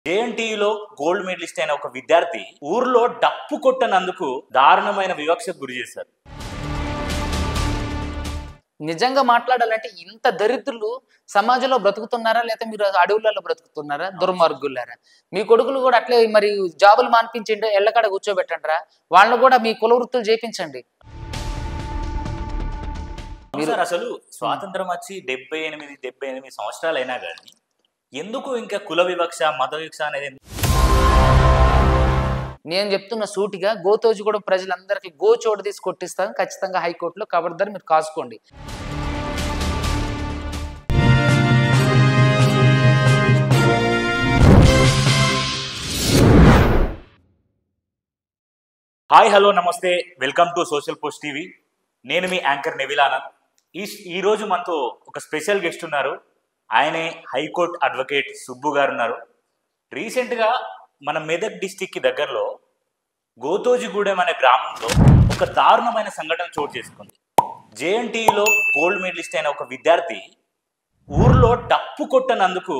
జేఎన్టీయులో gold medallist అయిన ఒక విద్యార్థి ఊర్లో డప్పు కొట్టనందుకు దారుణమైన వివక్షకు గురి చేశారు నిజంగా మాట్లాడాలంటే ఇంత దరిద్రులు సమాజంలో బ్రతుకుతున్నారా లేదా మీరు అడవులలో బ్రతుకుతున్నారా దుర్మార్గులారా మీ కొడుకులు కూడా అట్లే మరి జాబులు మాన్పించండి ఎళ్ళకాడ కూర్చోబెట్టండిరా వాళ్ళని కూడా మీ కుల వృత్తులు చేయించండి సార్ అసలు స్వాతంత్రం వచ్చి డెబ్బై ఎనిమిది డెబ్బై ఎనిమిది సంవత్సరాలు అయినా కానీ ఎందుకు ఇంకా కుల వివక్ష మత వివక్ష అనేది నేను చెప్తున్న సూటిగా గోతోజు కూడా ప్రజలందరికీ గో చోట తీసి కొట్టిస్తాను ఖచ్చితంగా హైకోర్టులో కబర్దారు మీరు కాసుకోండి హాయ్ హలో నమస్తే welcome to social post TV నేను మీ యాంకర్ నెవిలానంద్ ఈ ఈ రోజు మనతో ఒక స్పెషల్ గెస్ట్ ఉన్నారు ఆయనే హైకోర్టు అడ్వకేట్ సుబ్బు గారు ఉన్నారు రీసెంట్గా మన మెదక్ డిస్టిక్కి దగ్గరలో గోతోజిగూడెం అనే గ్రామంలో ఒక దారుణమైన సంఘటన చోటు చేసుకుంది జేఎన్టీయులో గోల్డ్ మెడలిస్ట్ అయిన ఒక విద్యార్థి ఊర్లో డప్పు కొట్టనందుకు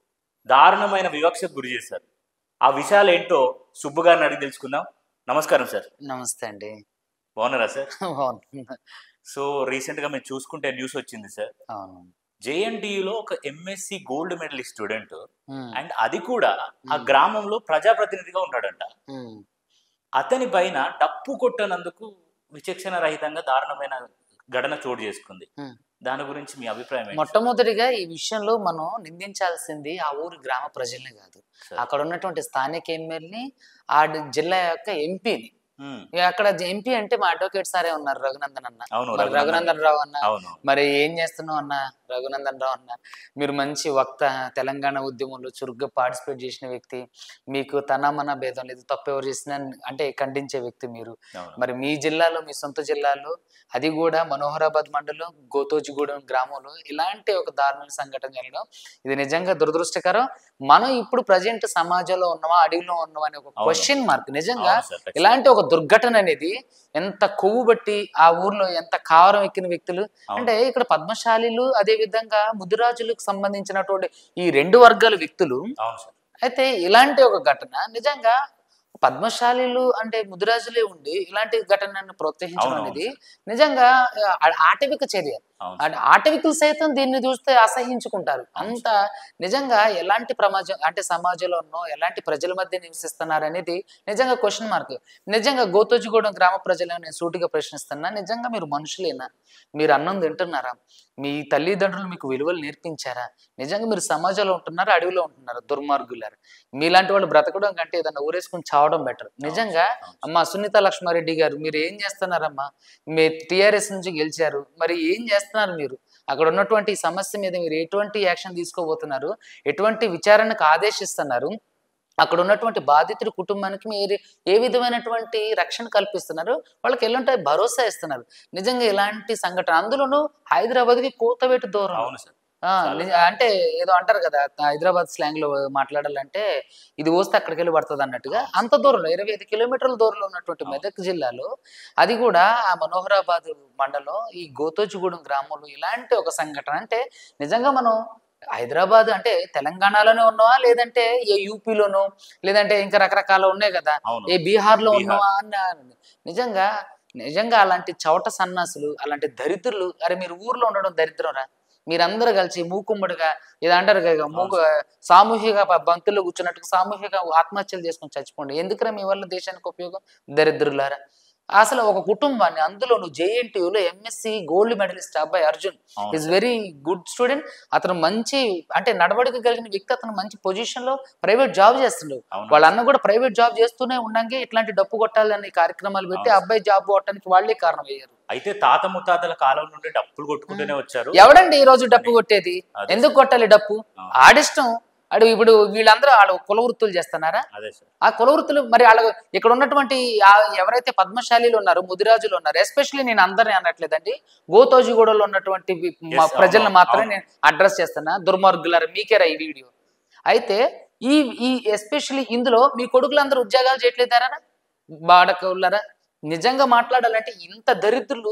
దారుణమైన వివక్షకు గురి చేశారు ఆ విషయాలు ఏంటో సుబ్బు గారిని అడిగి తెలుసుకుందాం నమస్కారం సార్ నమస్తే అండి బాగున్నారా సార్ అవును సో రీసెంట్ గా మీరు చూసుకుంటే న్యూస్ వచ్చింది సార్ అవును జేఎన్టీయులో ఒక MSc gold medalist student um, and అది కూడా ఆ గ్రామంలో ప్రజాప్రతినిధిగా ఉన్నాడంట ఉమ్. అతని పైన డప్పు కొట్టనందుకు విచక్షణ రహితంగా దారుణమైన ఘటన చోటు చేసుకుంది Hmm. దాని గురించి మీ అభిప్రాయం ఏంటి? మొట్టమొదటిగా ఈ విషయంలో మనం నిందించాల్సింది ఆ ఊరి గ్రామ ప్రజల్ని కాదు సార్. అక్కడ ఉన్నటువంటి స్థానిక ఎమ్మెల్యేని ఆ డి- జిల్లా యొక్క ఎంపీని Hmm. అక్కడ ఎంపీ అంటే మా అడ్వకేట్ సారే ఉన్నారు రఘునందన్ అన్న అవును మరి రఘునందన్. రఘునందన్ రావు అన్న అవును మరి ఏం చేస్తున్నావు అన్న రఘునందన్ రావు అన్న మీరు మంచి వక్త తెలంగాణ ఉద్యమంలో చురుగ్గా పార్టిసిపేట్ చేసిన వ్యక్తి మీకు తనమన భేదం లేదు తప్పు ఎవరు చేసినా అంటే ఖండించే వ్యక్తి మీరు అవును మరి మీ జిల్లాలో మీ సొంత జిల్లాలో అది కూడా మనోహరాబాద్ మండలం గోతోజిగూడెం గ్రామంలో ఇలాంటి ఒక దారుణ సంఘటన జరగడం ఇది నిజంగా దురదృష్టకరం మనం ఇప్పుడు ప్రజెంట్ సమాజంలో ఉన్నామా అడవిలో ఉన్నామా అనే ఒక అవును. క్వశ్చన్ మార్క్ నిజంగా అవును సార్, ఖచ్చితంగా. ఇలాంటి ఒక దుర్ఘటన అనేది ఎంత కొవ్వు బట్టి ఆ ఊర్లో ఎంత కావరం ఎక్కిన వ్యక్తులు అవును. అంటే ఇక్కడ పద్మశాలీలు అదే విధంగా ముదిరాజులకు సంబంధించినటువంటి ఈ రెండు వర్గాల వ్యక్తులు అవును సార్ అయితే ఇలాంటి ఒక ఘటన నిజంగా పద్మశాలీలు అంటే ముదిరాజులే ఉండి ఇలాంటి ఘటనను ప్రోత్సహించడం అవునవును అనేది నిజంగా ఆ, ఆటవిక చర్య అవును అంటే ఆటవికులు సైతం దీన్ని చూస్తే అసహించుకుంటారు అంత నిజంగా ఎలాంటి ప్రమాజం అంటే సమాజంలో ఉన్నో ఎలాంటి ప్రజల మధ్య నివసిస్తున్నారు అనేది నిజంగా క్వశ్చన్ మార్క్ నిజంగా గోతోజిగూడెం గ్రామ ప్రజలను నేను సూటిగా ప్రశ్నిస్తున్నా నిజంగా మీరు మనుషులేనా మీరు అన్నం తింటున్నారా మీ తల్లిదండ్రులు మీకు విలువలు నేర్పించారా నిజంగా మీరు సమాజంలో ఉంటున్నారా అడవిలో ఉంటున్నారా దుర్మార్గులారా మీలాంటి వాళ్ళు బ్రతకడం కంటే ఏదన్నా ఊరేసుకుని చావడం బెటర్ నిజంగా అవును. అమ్మా సునీత లక్ష్మారెడ్డి గారు మీరు ఏం చేస్తున్నారమ్మా మీ టిఆర్ఎస్ నుంచి గెలిచారు మరి ఏం చేస్తున్నారు మీరు అక్కడ ఉన్నటువంటి ఈ సమస్య మీద మీరు ఎటువంటి యాక్షన్ తీసుకోబోతున్నారు ఎటువంటి విచారణకు ఆదేశిస్తున్నారు అక్కడ ఉన్నటువంటి బాధితుడి కుటుంబానికి మీరు ఏ విధమైనటువంటి రక్షణ కల్పిస్తున్నారు వాళ్ళకి ఎలాంటి భరోసా ఇస్తున్నారు నిజంగా ఇలాంటి సంఘటన అందులోనూ హైదరాబాద్కి కోతవేటు దూరం అవును సార్ ఆ, చాలా. నిజ- అంటే ఏదో అంటారు కదా హైదరాబాద్ స్లాంగ్ లో మాట్లాడాలంటే ఇది వస్తే అక్కడికి వెళ్ళి పడుతుంది అన్నట్టుగా అంత దూరంలో ఇరవై ఐదు కిలోమీటర్ల దూరంలో ఉన్నటువంటి అవును. మెదక్ జిల్లాలో అది కూడా ఆ మనోహరాబాద్ మండలం ఈ గోతోజిగూడెం గ్రామంలో ఇలాంటి ఒక సంఘటన అంటే నిజంగా మనం హైదరాబాద్ అంటే తెలంగాణలోనే ఉన్నావా లేదంటే ఏ యూపీలోనో లేదంటే ఇంకా రకరకాల ఉన్నాయి కదా అవును ఏ బీహార్లో బీహార్. ఉన్నావా అన్న నిజంగా నిజంగా అలాంటి చవట సన్నాసులు అలాంటి దరిద్రులు అరే మీరు ఊర్లో ఉండడం దరిద్రంరా మీరందరూ కలిసి మూకుమ్మడిగా ఇది అంటారు కదా మూకు సామూహిక ప- బంతుల్లో కూర్చున్నట్టు సామూహిక ఆత్మహత్యలు చేసుకొని చచ్చిపోండి ఎందుకురా మీ వల్ల దేశానికి ఉపయోగం దరిద్రులారా అసలు ఒక కుటుంబాన్ని అందులో నువ్వు జేఎన్టీయూలో ఎంఎస్సి గోల్డ్ మెడలిస్ట్ అబ్బాయి అర్జున్ అవును ఈజ్ వెరీ గుడ్ స్టూడెంట్ అతను మంచి అంటే నడవడిక కలిగిన వ్యక్తి అతను మంచి పొజిషన్ లో ప్రైవేట్ జాబ్ చేస్తుండవు అవును. వాళ్ళ అన్న కూడా ప్రైవేట్ జాబ్ చేస్తూనే ఉండంగా ఇట్లాంటి డప్పు కొట్టాలని కార్యక్రమాలు పెట్టి అవును. అబ్బాయి జాబ్ కొట్టడానికి వాళ్ళే కారణం అయ్యారు అయితే తాత ముత్తాతల కాలం నుండి డప్పులు కొట్టుకుంటూనే వచ్చారు ఎవడండి ఈ రోజు డప్పు కొట్టేది అదే ఎందుకు కొట్టాలి డప్పు అవును. ఆడిష్టం అడు ఇప్పుడు వీళ్ళందరూ వాళ్ళు కుల వృత్తులు చేస్తున్నారా అదే సార్ ఆ కుల వృత్తులు మరి వాళ్ళ ఇక్కడ ఉన్నటువంటి ఆ- ఎవరైతే పద్మశాలీలు ఉన్నారో ముదిరాజులు ఉన్నారు ఎస్పెషల్లీ నేను అందరిని అనట్లేదండి గోతోజిగూడలో ఉన్నటువంటి వి- Yes, మా అవును, ప్రజలను అవును, మాత్రమే అవును. నేను అడ్రస్ చేస్తున్నా దుర్మార్గులారా మీకేరా ఈ వీడియో అయితే ఈ ఈ ఎస్పెషల్లీ ఇందులో మీ కొడుకులందరూ ఉద్యోగాలు చేయట్లేదారా బాడకవులారా నిజంగా మాట్లాడాలంటే ఇంత దరిద్రులు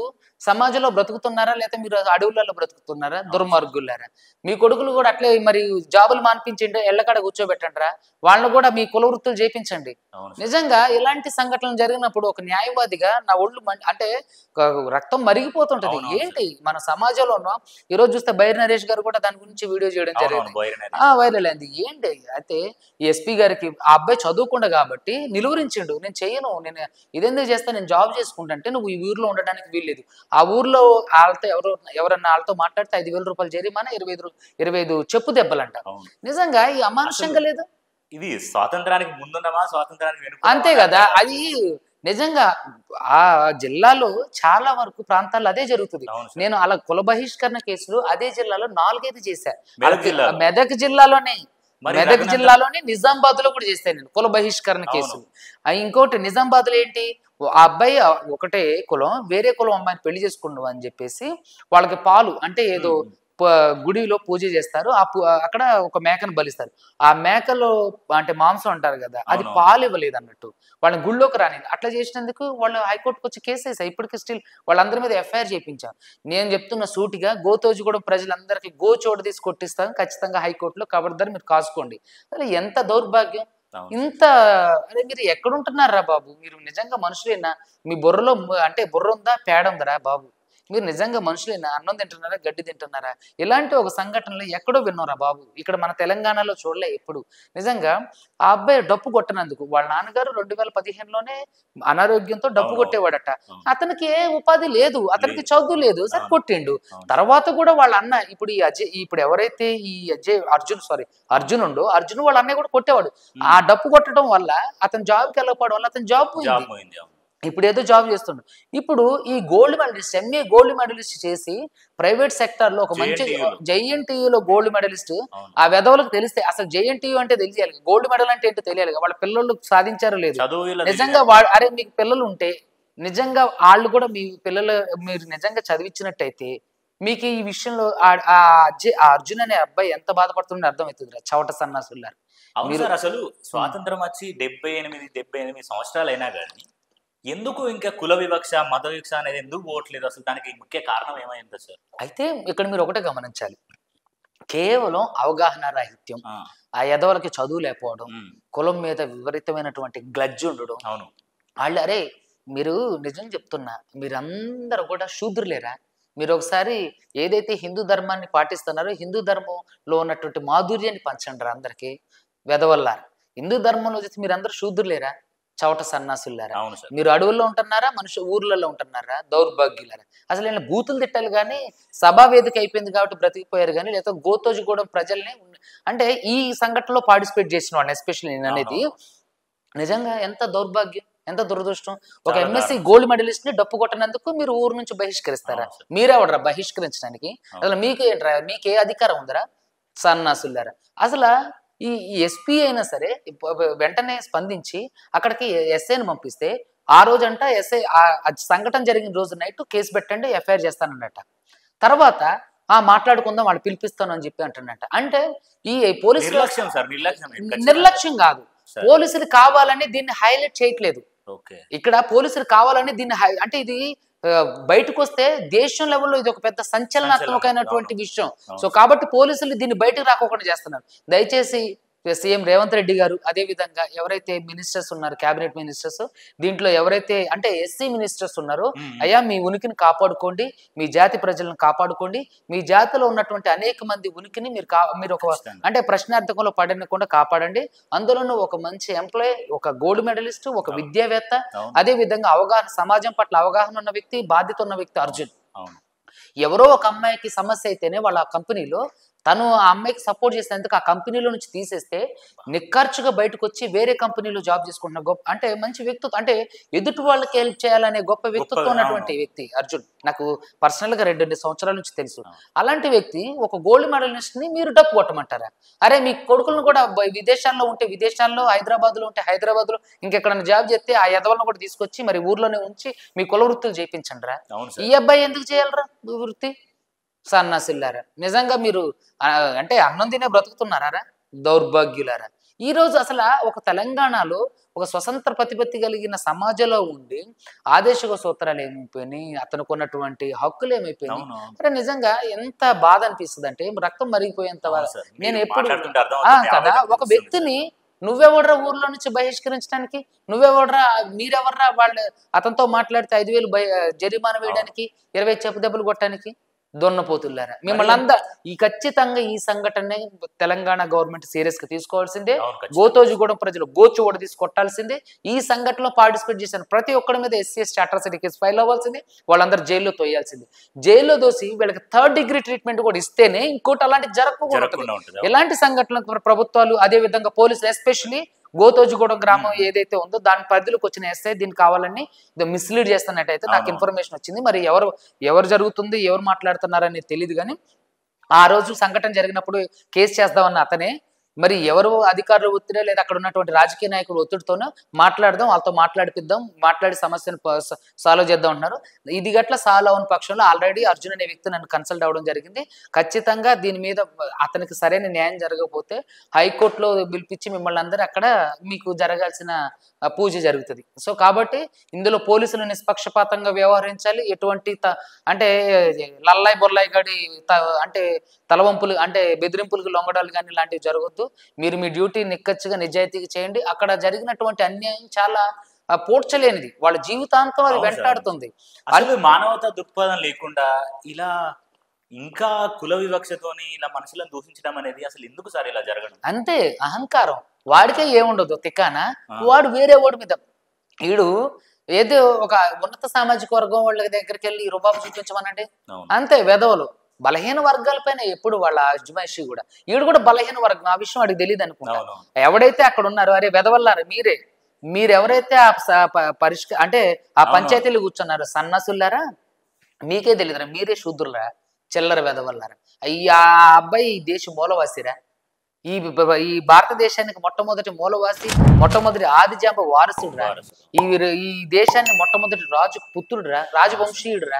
సమాజంలో బ్రతుకుతున్నారా లేకపోతే మీరు అడవులలో బ్రతుకుతున్నారా దుర్మార్గులారా మీ కొడుకులు కూడా అట్లే మరి జాబులు మాన్పించండి ఎళ్ళకాడ కూర్చోబెట్టండిరా వాళ్ళని కూడా మీ కుల వృత్తులు చేయించండి అవును సార్. నిజంగా ఇలాంటి సంఘటనలు జరిగినప్పుడు ఒక న్యాయవాదిగా నా ఒళ్ళు మం- అంటే ఒక రక్తం మరిగిపోతుంటది అవును, అవును ఏంటి మన సమాజంలో ఉన్న ఈ రోజు చూస్తే బైర్ నరేష్ గారు కూడా దాని గురించి వీడియో చేయడం అవునవును, జరిగింది బోయిన నది. ఆ వైరల్ అయింది ఏంటి అయితే ఈ ఎస్పీ గారికి ఆ అబ్బాయి చదువుకుండా కాబట్టి నిలువరించిండు నేను చెయ్యను నేను ఇదెందుకు చేస్తా నేను జాబ్ చేసుకుంటా నువ్వు ఈ ఊర్లో ఉండడానికి వీల్లేదు ఆ ఊర్లో వాళ్ళతో ఎవరు ఎవరన్నా వాళ్ళతో మాట్లాడితే ఐదు వేల రూపాయలు జరిమానా ఇరవై ఐదు రూ- ఇరవై ఐదు చెప్పు దెబ్బలంట అవును నిజంగా ఈ అమానుషంగా లేదు ఇది స్వాతంత్రానికి ముందున్నమా స్వాతంత్రానికి వెనుక అంతే కదా అది నిజంగా ఆ జిల్లాలో చాలా వరకు ప్రాంతాల్లో అదే జరుగుతుంది అవును సార్. నేను అలా కుల బహిష్కరణ కేసులు అదే జిల్లాలో నాలుగైదు చేశా మెదక్ అలాగే జిల్లాలో? మెదక్ జిల్లాలోనే మరి మెదక్ రఘునందన్- జిల్లాలోనే నిజామాబాద్ లో కూడా చేశాను నేను కుల బహిష్కరణ అవును. కేసులు ఆ ఇంకోటి నిజామాబాద్ లో ఏంటి ఆ అబ్బాయి ఆ ఒకటే కులం వేరే కులం అమ్మాయిని పెళ్లి చేసుకుండు అని చెప్పేసి వాళ్ళకి పాలు అంటే ఏదో మ్మ్. ప- గుడిలో పూజ చేస్తారు ఆ పు- అక్కడ ఒక మేకను బలిస్తారు ఆ మేకలో అంటే మాంసం అంటారు కదా అది అవునవును. పాలు ఇవ్వలేదు అన్నట్టు వాళ్ళని గుళ్ళోకి రాని అట్లా చేసినందుకు వాళ్ళు హైకోర్టుకు వచ్చి కేసు వేసారు ఇప్పటికీ స్టిల్ వాళ్ళందరి మీద ఎఫ్ఐఆర్ చేయించాం నేను చెప్తున్న సూటిగా గోతోజు కూడా ప్రజలందరికీ గో చోటు తీసి కొట్టిస్తాను ఖచ్చితంగా హైకోర్టులో కబర్దారు మీరు కాసుకోండి అసలు ఎంత దౌర్భాగ్యం అవును. ఇంత అరే మీరు ఎక్కడుంటున్నారా బాబు మీరు నిజంగా మనుషులేనా మీ బుర్రలో ము- అంటే బుర్ర ఉందా పేడ ఉందరా బాబు మీరు నిజంగా మనుషులేనా అన్నం తింటున్నారా గడ్డి తింటున్నారా ఇలాంటి ఒక సంఘటనలు ఎక్కడో విన్నారా బాబు ఇక్కడ మన తెలంగాణలో చూడలే ఎప్పుడు నిజంగా ఆ అబ్బాయి డప్పు కొట్టనందుకు వాళ్ళ నాన్నగారు రెండు వేల పదిహేనులోనే అనారోగ్యంతో డప్పు అవును. కొట్టేవాడట అవును. అతనికి ఏ ఉపాధి లేదు అతనికి లేదు. చదువు లేదు సరే అవును. కొట్టిండు అవును. తర్వాత కూడా వాళ్ళ అన్న ఇప్పుడు ఈ అజయ్ ఇప్పుడు ఎవరైతే ఈ అజయ్ అర్జున్ సారీ అర్జున్ ఉండో అర్జున్ వాళ్ళ అన్నయ్య కూడా కొట్టేవాడు ఆ డప్పు కొట్టడం వల్ల అతను జాబ్కి వెళ్ళకపోవడం వల్ల అతను జాబ్ జాబ్ పోయింది పోయింది అవును. ఇప్పుడు ఏదో జాబ్ చేస్తుండు ఇప్పుడు ఈ gold medalist MA gold medalist చేసి ప్రైవేట్ సెక్టర్ లో ఒక మంచి JNTU లో. జైఎన్టీయూలో గోల్డ్ మెడలిస్ట్ అవును. ఆ వెధవులకు తెలిస్తే అసలు జైఎన్టీయూ అంటే తెలియాలి గోల్డ్ మెడల్ అంటే ఏంటో తెలియాలి వాళ్ళ పిల్లలు సాధించారో లేదు చదువు వీళ్ళది నిజంగా వాడు అరే మీకు పిల్లలు ఉంటే నిజంగా వాళ్ళు కూడా మీ పిల్లలు మీరు నిజంగా చదివించినట్టయితే మీకు ఈ విషయంలో ఆ- ఆ అజ్జ- ఆ అర్జున్ అనే అబ్బాయి ఎంత బాధపడుతుందో అర్థమవుతుంది చవట సన్నాసులారు అవును మీరు- సార్ అసలు స్వాతంత్రం వచ్చి డెబ్బై ఎనిమిది డెబ్బై ఎనిమిది సంవత్సరాలు అయినా కానీ ఎందుకు ఇంకా కుల వివక్ష మత వివక్ష అనేది ఎందుకు పోవట్లేదు అసలు దానికి ముఖ్య కారణం ఏమైంది సార్ అయితే ఇక్కడ మీరు ఒకటే గమనించాలి కేవలం అవగాహన రాహిత్యం ఆ, ఆ ఎదవలకి చదువు లేకపోవడం ఉమ్, కులం మీద విపరీతమైనటువంటి గ్లడ్జ్ ఉండడం అవును వాళ్ళు అరే మీరు నిజం చెప్తున్నా మీరందరూ కూడా శూద్రులేరా మీరు ఒకసారి ఏదైతే హిందూ ధర్మాన్ని పాటిస్తున్నారో హిందూ ధర్మంలో ఉన్నటువంటి మాధుర్యాన్ని పంచండి అందరికీ వెదవల్లారు హిందూ ధర్మంలో చూసి మీరందరూ శూద్రులేరా చవట సన్నాసులారా అవును సార్ మీరు అడవుల్లో ఉంటున్నారా మనుషు ఊర్లలో ఉంటున్నారా దౌర్భాగ్యులారా అసలు నేను బూతులు తిట్టాలి కానీ సభా వేదిక అయిపోయింది కాబట్టి బ్రతికిపోయారు కానీ లేదా గోతోజు కూడా ప్రజల్ని ఉన్న- అంటే ఈ సంఘటనలో పార్టిసిపేట్ చేసిన వాడిని ఎస్పెషల్లీ నేను అనేది నిజంగా ఎంత దౌర్భాగ్యం ఎంత దురదృష్టం ఒక చాలా ఎంఎస్సి దారుణం. గోల్డ్ మెడలిస్ట్ ని డప్పు కొట్టినందుకు మీరు ఊరు నుంచి బహిష్కరిస్తారా అవును సార్. మీరెవడరా బహిష్కరించడానికి అసలు మీకు ఏంట్రా మీకు ఏ అధికారం ఉందరా సన్నాసులారా అసలు ఈ ఎస్పీ అయినా సరే ఇప్ప- వెంటనే స్పందించి అక్కడికి ఎస్ఐని పంపిస్తే ఆ రోజంట ఎస్ఐ ఆ సంఘటన జరిగిన రోజు నైట్ కేసు పెట్టండి ఎఫ్ఐఆర్ చేస్తానన్నట తర్వాత ఆ మాట్లాడుకుందాం వాళ్ళు పిలిపిస్తాను అని చెప్పి అంటున్నట్ట అంటే ఈ పోలీసు నిర్లక్ష్యం సార్ నిర్లక్ష్యం ఖచ్చితంగా. నిర్లక్ష్యం కాదు సరే. పోలీసులు కావాలని దీన్ని హైలైట్ చేయట్లేదు ఓకే ఇక్కడ పోలీసులు కావాలని దీన్ని హై- అంటే ఇది ఆ, బయటకు వస్తే దేశం లెవెల్లో ఇది ఒక పెద్ద సంచలనాత్మకమైనటువంటి విషయం అవును. సో కాబట్టి పోలీసులు దీన్ని బయటకు రాకోకుండా చేస్తున్నారు దయచేసి సీఎం రేవంత్ రెడ్డి గారు అదే విధంగా ఎవరైతే మినిస్టర్స్ ఉన్నారు కేబినెట్ మినిస్టర్స్ దీంట్లో ఎవరైతే అంటే ఎస్సీ మినిస్టర్స్ ఉన్నారో మ్మ్. అయ్యా మీ ఉనికిని కాపాడుకోండి మీ జాతి ప్రజలను కాపాడుకోండి మీ జాతిలో ఉన్నటువంటి అనేక మంది ఉనికిని మీరు కా మీరు ఒక ఖచ్చితంగా. అంటే ప్రశ్నార్థకంలో పడనకుండా కాపాడండి అందులోనూ ఒక మంచి ఎంప్లాయ్ ఒక గోల్డ్ మెడలిస్ట్ ఒక అవును. విద్యావేత్త అవును అదే విధంగా అవగాహన సమాజం పట్ల అవగాహన ఉన్న వ్యక్తి బాధ్యత ఉన్న వ్యక్తి అర్జున్ అవును ఎవరో ఒక అమ్మాయికి సమస్య అయితేనే వాళ్ళ ఆ కంపెనీలో తను ఆ అమ్మాయికి సపోర్ట్ చేసేందుకు ఆ కంపెనీలో నుంచి తీసేస్తే నిక్కర్చుగా బయటకు వచ్చి వేరే కంపెనీలో జాబ్ చేసుకుంటున్న గొప్ప అంటే మంచి వ్యక్తిత్వం అంటే ఎదుటి వాళ్ళకి హెల్ప్ చేయాలనే గొప్ప వ్యక్తిత్వం గొప్ప- ఉన్నటువంటి అవును. వ్యక్తి అర్జున్ నాకు పర్సనల్ గా రెండు రెండు సంవత్సరాల నుంచి తెలుసు అవును. అలాంటి వ్యక్తి ఒక గోల్డ్ మెడలిస్ట్ ని మీరు డప్పు కొట్టమంటారా అరే మీ కొడుకులను కూడా బ- విదేశాల్లో ఉంటే విదేశాల్లో హైదరాబాద్ లో ఉంటే హైదరాబాద్ లో ఇంకెక్కడైనా జాబ్ చేస్తే ఆ యదవలను కూడా తీసుకొచ్చి మరి ఊర్లోనే ఉంచి మీ కుల వృత్తులు చేయించండి రా అవును ఈ సార్ అబ్బాయి ఎందుకు చేయాలరా ఈ వృత్తి సన్నాసిల్లారా నిజంగా మీరు ఆ, అంటే అన్నం తినే బ్రతుకుతున్నారా దౌర్భాగ్యులారా ఈ రోజు అసలు ఆ ఒక తెలంగాణలో ఒక స్వతంత్ర ప్రతిపత్తి కలిగిన సమాజంలో ఉండి ఆదేశక సూత్రాలు ఏమైపోయినాయి అతనికి ఉన్నటువంటి హక్కులు ఏమైపోయినాయి అవును అరే నిజంగా ఎంత బాధ అనిపిస్తుంది అంటే రక్తం మరిగిపోయేంత అవును వరకు సార్. నేను మీరు ఎప్పుడు మాట్లాడుతుంటే ఆ, అర్థమవుతుంది, కదా ఆవేదన ఒక తెలుస్తుంది. వ్యక్తిని నువ్వెవడ్రా ఊర్లో నుంచి బహిష్కరించడానికి నువ్వెవడ్రా మీరెవర్రా వాళ్ళు అతనితో మాట్లాడితే ఐదు వేలు బయ జరిమానా వేయడానికి ఇరవై చెప్పు దెబ్బలు కొట్టడానికి దొన్నపోతుల్లారా మిమ్మల్ని అందా ఈ ఖచ్చితంగా ఈ సంఘటన తెలంగాణ గవర్నమెంట్ సీరియస్ గా తీసుకోవాల్సిందే అవును, ఖచ్చితంగా. గోతోజుగూడెం ప్రజలు గోచు కూడా తీసి కొట్టాల్సిందే ఈ సంఘటనలో పార్టిసిపేట్ చేసిన ప్రతి ఒక్కరి మీద SC ST atrocity case file అవ్వాల్సిందే వాళ్ళందరూ జైల్లో తోయాల్సిందే జైల్లో దోసి వీళ్ళకి థర్డ్ డిగ్రీ ట్రీట్మెంట్ కూడా ఇస్తేనే ఇంకోటి అలాంటి జరగకూడదు జరగకుండా ఉంటుంది ఎలాంటి సంఘటనలకు ప్ర- ప్రభుత్వాలు అదే విధంగా పోలీసులు ఎస్పెషల్లీ గోతోజుగూడెం గ్రామం ఏదైతే ఉందో దాని పరిధిలోకి వచ్చిన ఎస్ఐ దీనికి కావాలని ఇది మిస్లీడ్ చేస్తున్నట్టయితే నాకు అవును. ఇన్ఫర్మేషన్ వచ్చింది మరి ఎవరు ఎవరు జరుగుతుంది ఎవరు మాట్లాడుతున్నారనేది తెలియదు కానీ ఆ రోజు సంఘటన జరిగినప్పుడు కేసు చేద్దామన్న అతనే మరి ఎవరు అధికారులు ఒత్తిడే లేదా అక్కడ ఉన్నటువంటి రాజకీయ నాయకులు ఒత్తిడితోనో మాట్లాడదాం వాళ్ళతో మాట్లాడిపిద్దాం మాట్లాడి సమస్యను సాల్వ్ చేద్దాం అంటున్నారు ఇది గట్ల సాల్వ్ అవని పక్షంలో ఆల్రెడీ అర్జున్ అనే వ్యక్తి నన్ను కన్సల్ట్ అవ్వడం జరిగింది ఖచ్చితంగా దీని మీద అతనికి సరైన న్యాయం జరగకపోతే హైకోర్టులో పిలిపించి మిమ్మల్ని అందరూ అక్కడ మీకు జరగాల్సిన ఆ, పూజ జరుగుతుంది సో కాబట్టి ఇందులో పోలీసులు నిష్పక్షపాతంగా వ్యవహరించాలి ఎటువంటి త- అంటే లల్లాయి బొల్లాయి గడి త- అంటే తలవంపులు అంటే బెదిరింపులకు లొంగడాలు కానీ ఇలాంటివి జరగొద్దు మీరు మీ డ్యూటీ నిక్కచ్చిగా నిజాయితీగా చేయండి అక్కడ జరిగినటువంటి అన్యాయం చాలా ఆ, పూడ్చలేనిది వాళ్ళ జీవితాంతం అది అవును సార్. వెంటాడుతుంది అసలు మానవతా దృక్పథం లేకుండా ఇలా ఇంకా కుల వివక్షతోని ఇలా మనుషులను దూషించడం అనేది అసలు ఎందుకు సార్ ఇలా జరగడం అంతే అహంకారం వాడికే ఏముండదు తిక్కాన ఆ. వాడు వేరే వాడి మీద వీడు ఏదో ఒక ఉన్నత సామాజిక వర్గం వాళ్ళ దగ్గరికి వెళ్ళి రుబాబు చూపించమనండి అవును అంతే వెధవలు బలహీన వర్గాలపైన ఎప్పుడు వాళ్ళ అజ్మాయిషి కూడా వీడు కూడా బలహీన వర్గం ఆ విషయం వాడికి తెలియదు అనుకుంటా అవును ఎవడైతే అక్కడ ఉన్నారో అరే వెదవల్లారు మీరే మీరు ఎవరైతే ఆ స- ప- పరిష్క అంటే ఆ అవును. పంచాయతీలు కూర్చున్నారో సన్నసుల్లారా మీకే తెలియదురా మీరే శూద్రులరా చిల్లర వెదవల్లారా అయ్యా ఆ అబ్బాయి ఈ దేశ మూలవాసిరా ఈ బ- బ- ఈ భారతదేశానికి మొట్టమొదటి మూలవాసి మొట్టమొదటి ఆదిజాంబ వారసుడురా వారసుడు. ఈ వి- ఈ దేశాన్ని మొట్టమొదటి రాజు పుత్రుడురా రాజవంశీయుడురా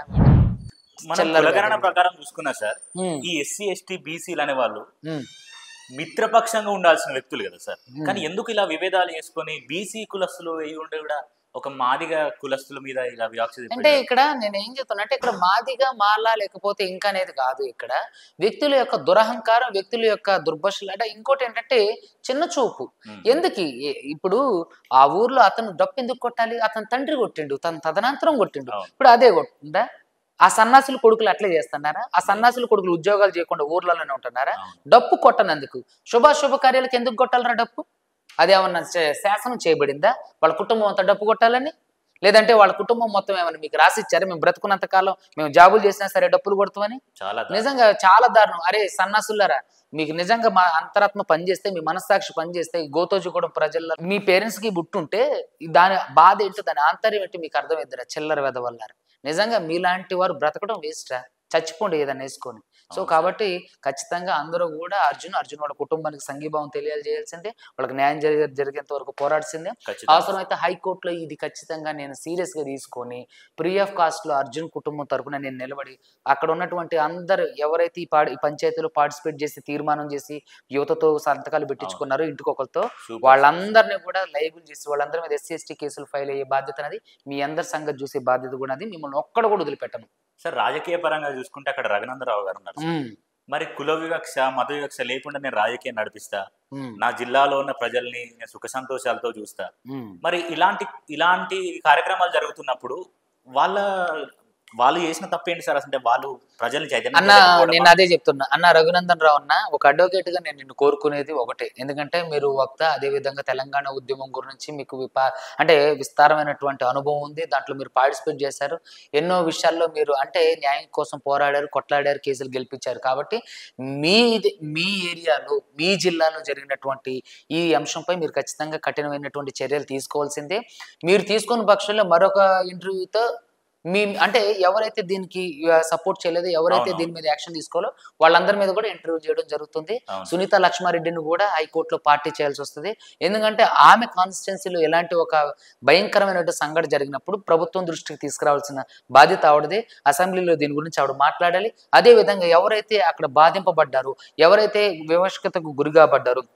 మనం చిల్లర కులగణన వెధవ. ప్రకారం చూసుకున్నా సార్ ఉమ్, ఈ ఎస్సీ ఎస్టీ బీసీలు అనే వాళ్ళు ఉమ్. మిత్రపక్షంగా ఉండాల్సిన వ్యక్తులు కదా సార్ Hmm. కానీ ఎందుకు ఇలా విభేదాలు చేసుకొని బీసీ కులస్తులు అయి ఉండి కూడా ఒక మాదిగా కులస్తుల మీద ఇలా వివక్ష అంటే చూపించడం? ఇక్కడ నేను ఏం చెప్తున్నా అంటే ఇక్కడ మాదిగా మాలా లేకపోతే ఇంకా అనేది కాదు ఇక్కడ వ్యక్తుల యొక్క దురహంకారం వ్యక్తుల యొక్క దుర్భషలు అంటే ఇంకోటి ఏంటంటే చిన్న చూపు Hmm. ఎందుకు ఈ- ఇప్పుడు ఆ ఊర్లో అతను డప్పు ఎందుకు కొట్టాలి అతని తండ్రి కొట్టిండు తన తదనంతరం కొట్టిండు అవును. ఇప్పుడు అదే కొట్టిందా ఆ సన్నాసులు కొడుకులు అట్లే చేస్తున్నారా ఆ సన్నాసులు కొడుకులు ఉద్యోగాలు చేయకుండా ఊర్లలోనే ఉంటున్నారా అవును. డప్పు కొట్టనందుకు శుభ శుభ కార్యాలకు ఎందుకు కొట్టాలరా డప్పు అదేమన్నా శా- శాసనం చేయబడిందా వాళ్ళ కుటుంబం అంతా డప్పు కొట్టాలని లేదంటే వాళ్ళ కుటుంబం మొత్తం ఏమన్నా మీకు రాసి ఇచ్చారా మేము బ్రతుకున్నంత కాలం మేము జాబులు చేసినా సరే డప్పులు కొడతామని చాలా దారుణం. నిజంగా చాలా దారుణం అరే సన్నాసులారా మీకు నిజంగా మా అంతరాత్మ పనిచేస్తే మీ మనస్సాక్షి పనిచేస్తే ఈ గోతోజు కూడా ప్రజల్లో మీ పేరెంట్స్ కి బుట్టుంటే ఈ దాని బాధ ఏంటో దాని ఆంతర్యం ఏంటో మీకు అర్థమైద్దిరా చిల్లర వెదవల్లారు నిజంగా మీలాంటి వారు బ్రతకడం వేస్ట్రా చచ్చిపోండి ఏదైనా వేసుకొని సో అవును కాబట్టి ఖచ్చితంగా అందరూ కూడా అర్జున్ అర్జున్ వాళ్ళ కుటుంబానికి సంఘీభావం తెలియజేయాల్సిందే వాళ్ళకి న్యాయం జరిగే జరిగేంత వరకు పోరాడాల్సిందే ఖచ్చితంగా. అవసరమైతే హైకోర్టులో ఇది ఖచ్చితంగా నేను సీరియస్ గా తీసుకొని ఫ్రీ ఆఫ్ కాస్ట్ లో అర్జున్ కుటుంబం తరపున నేను నిలబడి అక్కడ ఉన్నటువంటి అందరు ఎవరైతే ఈ పాడి ఈ పంచాయతీలో పార్టిసిపేట్ చేసి తీర్మానం చేసి యువతతో సంతకాలు పెట్టించుకున్నారో ఇంటికొకరితో Super. వాళ్ళందరినీ కూడా లైబుల్ చేసి వాళ్ళందరి మీద ఎస్సీ ఎస్టీ కేసులు ఫైల్ అయ్యే బాధ్యత అనేది మీ అందరి సంగతి చూసే బాధ్యత కూడా అది మిమ్మల్ని ఒక్కడ కూడా వదిలిపెట్టను సార్ రాజకీయ పరంగా చూసుకుంటే అక్కడ రఘునందరావు గారు ఉన్నారు సార్. ఉమ్, మరి కుల వివక్ష మత వివక్ష లేకుండా నేను రాజకీయం నడిపిస్తా ఉమ్, నా జిల్లాలో ఉన్న ప్రజల్ని నేను సుఖ సంతోషాలతో చూస్తా ఉమ్. మరి ఇలాంటి ఇలాంటి కార్యక్రమాలు జరుగుతున్నప్పుడు వాళ్ళ వాళ్ళు చేసిన తప్పేంటి సార్ అంటే వాళ్ళు ప్రజల్ని చైతన్యం అన్న చేయకపోవడమా? నేను అదే చెప్తున్నా అన్న రఘునందన్ రావు అన్న ఒక అడ్వకేట్ గా నేను నిన్ను కోరుకునేది ఒకటే ఎందుకంటే మీరు వక్త అదే విధంగా తెలంగాణ ఉద్యమం గురించి మీకు విపా అంటే విస్తారమైనటువంటి అనుభవం ఉంది దాంట్లో మీరు పార్టిసిపేట్ చేశారు ఎన్నో విషయాల్లో మీరు అంటే న్యాయం కోసం పోరాడారు కొట్లాడారు కేసులు గెలిపించారు కాబట్టి మీ మీ ఏరియాలో మీ జిల్లాలో జరిగినటువంటి ఈ అంశంపై మీరు ఖచ్చితంగా కఠినమైనటువంటి చర్యలు తీసుకోవాల్సిందే మీరు తీసుకున్న పక్షంలో మరొక ఇంటర్వ్యూతో మీ అంటే ఎవరైతే దీనికి సపోర్ట్ చేయలేదో ఎవరైతే అవును. దీని మీద యాక్షన్ తీసుకోవాలో వాళ్ళందరి మీద కూడా ఇంటర్వ్యూ చేయడం జరుగుతుంది అవును. సునీత లక్ష్మారెడ్డిని కూడా హైకోర్టులో పార్టీ చేయాల్సి వస్తుంది ఎందుకంటే ఆమె కాన్స్టిట్యున్సీలో ఎలాంటి ఒక భయంకరమైన సంఘటన జరిగినప్పుడు ప్రభుత్వం దృష్టికి తీసుకురావాల్సిన బాధ్యత ఆవిడదే అసెంబ్లీలో దీని గురించి ఆవిడ మాట్లాడాలి అదే విధంగా ఎవరైతే అక్కడ బాధింపబడ్డారో ఎవరైతే వివక్షతకు గురిగాబడ్డారో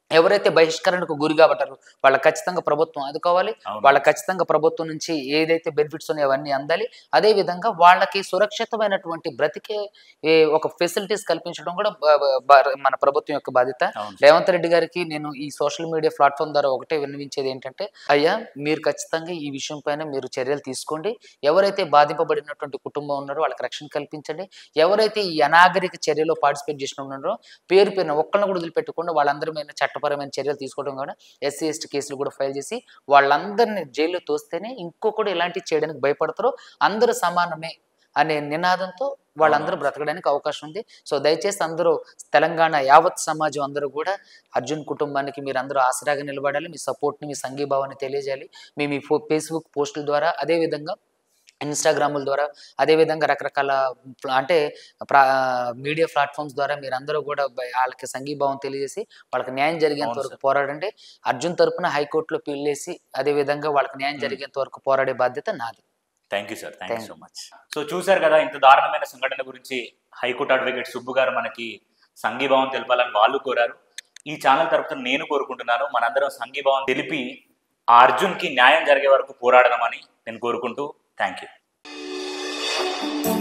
ఎవరైతే బహిష్కరణకు గురి కాబట్టారో వాళ్ళ ఖచ్చితంగా ప్రభుత్వం ఆదుకోవాలి అవును. వాళ్ళ ఖచ్చితంగా ప్రభుత్వం నుంచి ఏదైతే బెనిఫిట్స్ ఉన్నాయో అవన్నీ అందాలి అదే విధంగా వాళ్ళకి సురక్షితమైనటువంటి బ్రతికే ఏ, ఒక ఫెసిలిటీస్ కల్పించడం కూడా బ- బ- బ- మన ప్రభుత్వం యొక్క బాధ్యత అవును. రేవంత్ రెడ్డి గారికి నేను ఈ సోషల్ మీడియా ప్లాట్ఫామ్ ద్వారా ఒకటే విన్నవించేది ఏంటంటే అయ్యా మీరు ఖచ్చితంగా ఈ విషయం పైన మీరు చర్యలు తీసుకోండి ఎవరైతే బాధింపబడినటువంటి కుటుంబం ఉన్నారో వాళ్ళకి రక్షణ కల్పించండి ఎవరైతే ఈ అనాగరిక చర్యలో పార్టిసిపేట్ చేసిన ఉన్నారో పేరు పేరున ఒక్కళ్ళని కూడా వదిలిపెట్టకుండా వాళ్ళందరి మీద చట్టపరమైన చర్యలు తీసుకోవడం కూడా ఎస్సీ ఎస్టీ కేసులు కూడా ఫైల్ చేసి వాళ్ళందరినీ జైల్లో తోస్తేనే ఇంకొకటి ఇలాంటివి చేయడానికి భయపడతారో అందరూ సమానమే అనే నినాదంతో వాళ్ళందరూ బ్రతకడానికి అవకాశం ఉంది సో దయచేసి అందరూ తెలంగాణ యావత్ సమాజం అందరూ కూడా అర్జున్ కుటుంబానికి మీరు అందరూ ఆసరాగా నిలబడాలి మీ సపోర్ట్ని మీ సంఘీభావాన్ని తెలియజేయాలి మీ మీ ఫో- ఫేస్బుక్ పోస్టుల ద్వారా అదే విధంగా ఇన్స్టాగ్రాముల ద్వారా అదేవిధంగా రకరకాల ప్ల- అంటే ప్రా మీడియా ప్లాట్ఫామ్స్ ద్వారా మీరు అందరూ కూడా బ- వాళ్ళకి సంఘీభావం తెలియజేసి వాళ్ళకి న్యాయం జరిగేంత అవును వరకు పోరాడండి అర్జున్ తరపున హైకోర్టులో పిల్లేసి అదే విధంగా వాళ్ళకి న్యాయం జరిగేంత వరకు పోరాడే బాధ్యత నాది thank you sir thank you Thank so much so చూశారు కదా ఇంత దారుణమైన సంఘటన గురించి హైకోర్టు అడ్వకేట్ సుబ్బు గారు మనకి సంఘీభావం తెలపాలని వాళ్ళు కోరారు ఈ ఛానల్ తరపున నేను కోరుకుంటున్నాను మనందరం సంఘీభావం తెలిపి ఆ అర్జున్కి న్యాయం జరిగే వరకు పోరాడదామని నేను కోరుకుంటూ థ్యాంక్ యూ